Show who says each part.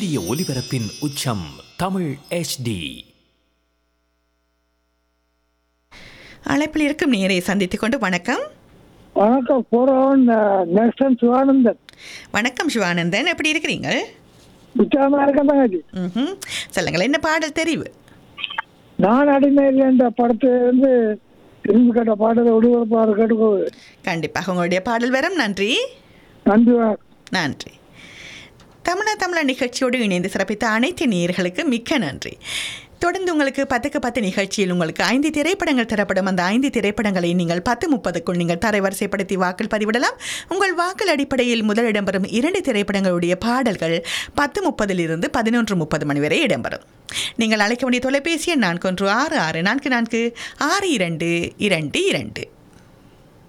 Speaker 1: சூரிய ஒளிபரப்பின் உச்சம் தமிழ் HD
Speaker 2: அழைப்பில் இருக்கும் நேரை சந்தித்துக் கொண்டு வணக்கம்
Speaker 3: வணக்கம் போறவன் நெக்ஸ்டன் சிவானந்தன்
Speaker 2: வணக்கம் சிவானந்தன் எப்படி இருக்கிறீங்க
Speaker 3: உற்சாகமா இருக்க தங்கச்சி
Speaker 2: ம்ஹும். சொல்லுங்கள் என்ன பாடல் தெரிவு
Speaker 3: நான் அடிமை இல்லை என்ற படத்தை வந்து இரும்பு கட்ட பாடலை ஒளிபரப்பாக கேட்டுக்கோது
Speaker 2: கண்டிப்பாக உங்களுடைய பாடல் வரும் நன்றி
Speaker 3: நன்றி வணக்கம்.
Speaker 2: நன்றி தமிழா தமிழா நிகழ்ச்சியோடு இணைந்து சிறப்பித்த அனைத்து நேயர்களுக்கு மிக்க நன்றி தொடர்ந்து உங்களுக்கு பத்துக்கு பத்து நிகழ்ச்சியில் உங்களுக்கு ஐந்து திரைப்படங்கள் தரப்படும் அந்த ஐந்து திரைப்படங்களை நீங்கள் பத்து முப்பதுக்குள் நீங்கள் தரைவரிசைப்படுத்தி வாக்கில் பதிவிடலாம் உங்கள் வாக்கள் அடிப்படையில் முதல் இடம்பெறும் இரண்டு திரைப்படங்களுடைய பாடல்கள் பத்து முப்பதிலிருந்து பதினொன்று முப்பது மணி வரை இடம்பெறும் நீங்கள் அழைக்க வேண்டிய தொலைபேசி எண் நான்கு ஒன்று ஆறு ஆறு நான்கு நான்கு ஆறு இரண்டு இரண்டு இரண்டு